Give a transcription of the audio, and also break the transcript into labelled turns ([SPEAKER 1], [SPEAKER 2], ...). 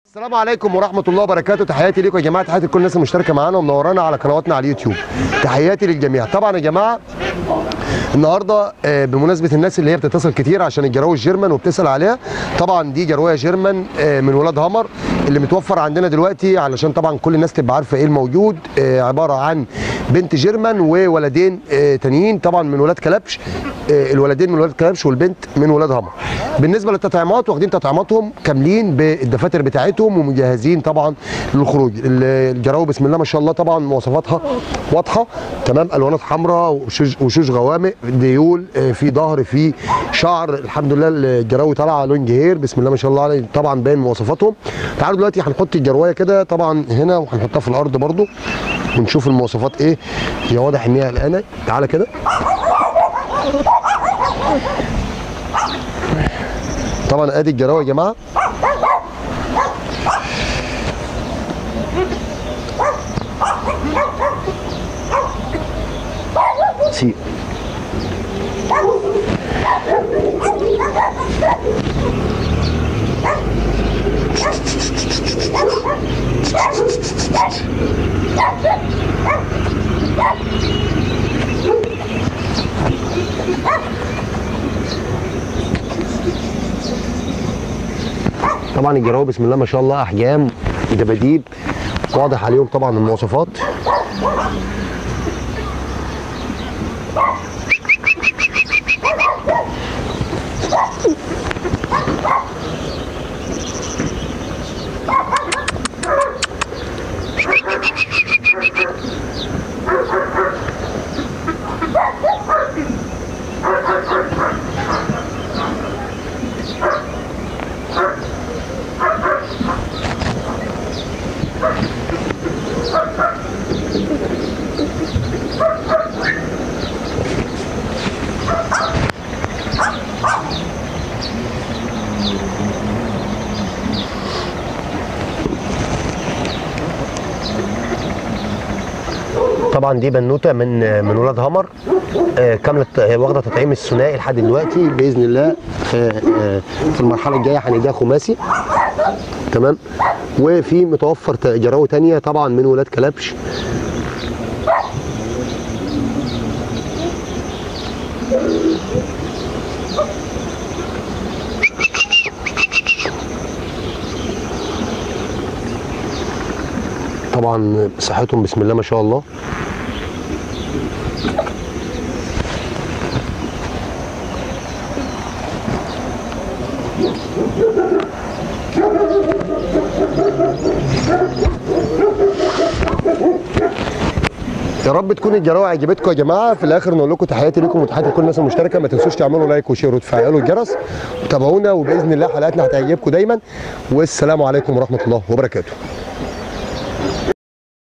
[SPEAKER 1] السلام عليكم ورحمة الله وبركاته تحياتي لكم يا جماعة تحياتي لكل الناس المشتركة معانا ومنورانا على قنواتنا على اليوتيوب تحياتي للجميع طبعا يا جماعة النهارده آه، بمناسبة الناس اللي هي بتتصل كتير عشان الجراوي الجيرمان وبتسأل عليها طبعا دي جراوية جيرمان آه، من ولاد همر اللي متوفر عندنا دلوقتي علشان طبعا كل الناس تبقى عارفة ايه الموجود آه، عبارة عن بنت جيرمان وولدين آه، تانيين طبعا من ولاد كلبش آه، الولدين من ولاد كلبش والبنت من ولاد همر بالنسبه للتطعيمات واخدين تطعيماتهم كاملين بالدفاتر بتاعتهم ومجهزين طبعا للخروج ال- الجراوي بسم الله ما شاء الله طبعا مواصفاتها واضحه تمام الوانات حمراء وشوش, وشوش غوامق ديول آه، في ظهر في شعر الحمد لله الجراوي طالعه لونج هير بسم الله ما شاء الله عليه طبعا باين مواصفاتهم تعالوا دلوقتي هنحط الجروايه كده طبعا هنا وهنحطها في الارض برضو ونشوف المواصفات ايه هي واضح ان هي قلقانه تعالى كده طبعا ادي الجراوه يا جماعه سي طبعا الجراوه بسم الله ما شاء الله احجام دباديب واضح عليهم طبعا المواصفات طبعا دي بنوته من من ولاد همر آه، كامله آه، واخده تطعيم الثنائي لحد دلوقتي باذن الله آه، آه، في المرحله الجايه هنديها خماسي تمام وفي متوفر ت- جراوي تانية طبعا من ولاد كلبش طبعا صحتهم بسم الله ما شاء الله يا رب تكون الجراوي عجبتكم يا جماعه في الاخر نقول لكم تحياتي لكم وتحياتي لكل الناس المشتركه ما تنسوش تعملوا لايك وشير وتفعلوا الجرس وتابعونا وباذن الله حلقاتنا هتعجبكم دايما والسلام عليكم ورحمه الله وبركاته